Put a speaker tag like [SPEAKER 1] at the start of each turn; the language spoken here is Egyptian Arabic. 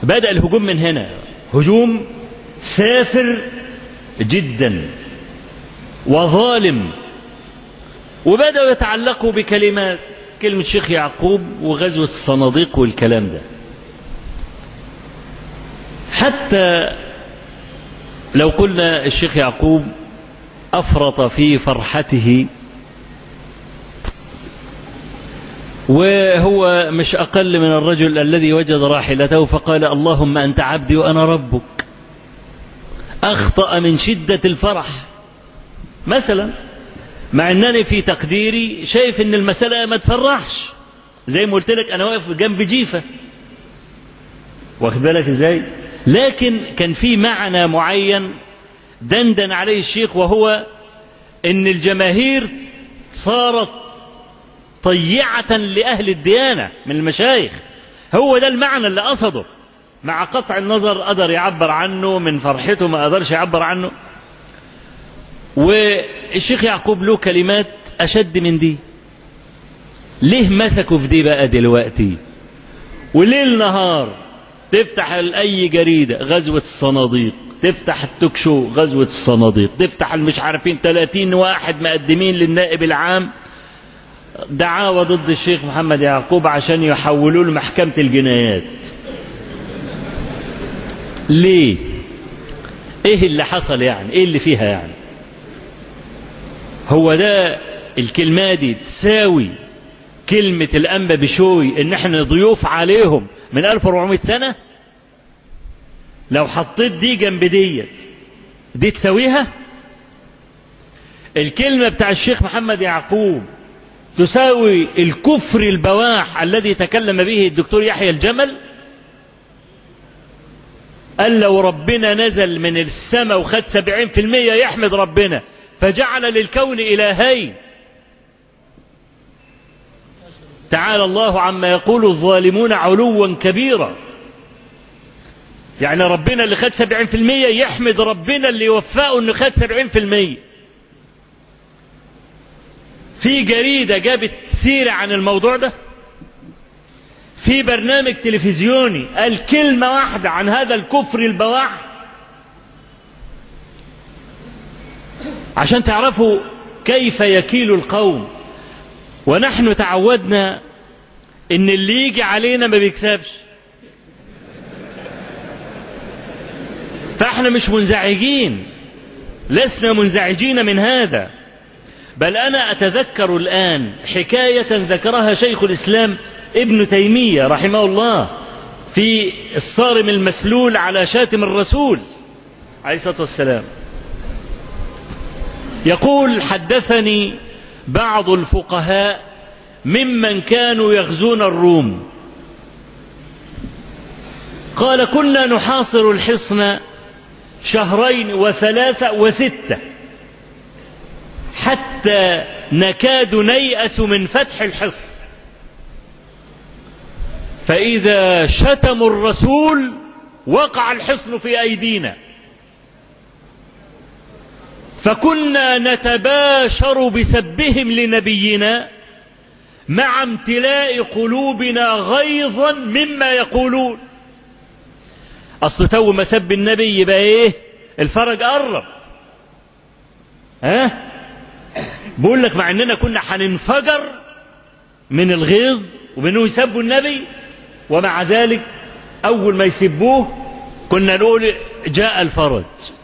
[SPEAKER 1] بدأ الهجوم من هنا هجوم سافر جدا وظالم وبدأوا يتعلقوا بكلمات كلمة شيخ يعقوب وغزوة الصناديق والكلام ده حتى لو قلنا الشيخ يعقوب أفرط في فرحته وهو مش أقل من الرجل الذي وجد راحلته فقال اللهم أنت عبدي وأنا ربك أخطأ من شدة الفرح مثلا مع أنني في تقديري شايف أن المسألة ما تفرحش زي ما قلت لك أنا واقف جنب جيفة واخد بالك إزاي لكن كان في معنى معين دندن عليه الشيخ وهو أن الجماهير صارت طيعة لأهل الديانة من المشايخ هو ده المعنى اللي قصده مع قطع النظر قدر يعبر عنه من فرحته ما قدرش يعبر عنه والشيخ يعقوب له كلمات أشد من دي ليه مسكوا في دي بقى دلوقتي وليل نهار تفتح أي جريدة غزوة الصناديق تفتح التوك شو غزوة الصناديق تفتح المش عارفين 30 واحد مقدمين للنائب العام دعاوى ضد الشيخ محمد يعقوب عشان يحولوه لمحكمة الجنايات ليه ايه اللي حصل يعني ايه اللي فيها يعني هو ده الكلمة دي تساوي كلمة الأنبا بشوي ان احنا ضيوف عليهم من 1400 سنة لو حطيت دي جنب ديت دي تساويها الكلمة بتاع الشيخ محمد يعقوب تساوي الكفر البواح الذي تكلم به الدكتور يحيى الجمل قال لو ربنا نزل من السماء وخد سبعين في المية يحمد ربنا فجعل للكون إلهين تعالى الله عما يقول الظالمون علوا كبيرا يعني ربنا اللي خد سبعين في المية يحمد ربنا اللي وفقه انه خد سبعين في المية في جريدة جابت سيرة عن الموضوع ده في برنامج تلفزيوني قال كلمة واحدة عن هذا الكفر البواح عشان تعرفوا كيف يكيل القوم ونحن تعودنا ان اللي يجي علينا ما بيكسبش فاحنا مش منزعجين لسنا منزعجين من هذا بل أنا أتذكر الآن حكاية ذكرها شيخ الإسلام ابن تيمية رحمه الله في الصارم المسلول على شاتم الرسول عليه الصلاة والسلام يقول حدثني بعض الفقهاء ممن كانوا يغزون الروم قال كنا نحاصر الحصن شهرين وثلاثة وستة حتى نكاد نيأس من فتح الحصن فإذا شتموا الرسول وقع الحصن في أيدينا فكنا نتباشر بسبهم لنبينا مع امتلاء قلوبنا غيظا مما يقولون اصل تو ما سب النبي يبقى ايه الفرج قرب ها بقول لك مع اننا كنا هننفجر من الغيظ وبانه يسبوا النبي ومع ذلك اول ما يسبوه كنا نقول جاء الفرج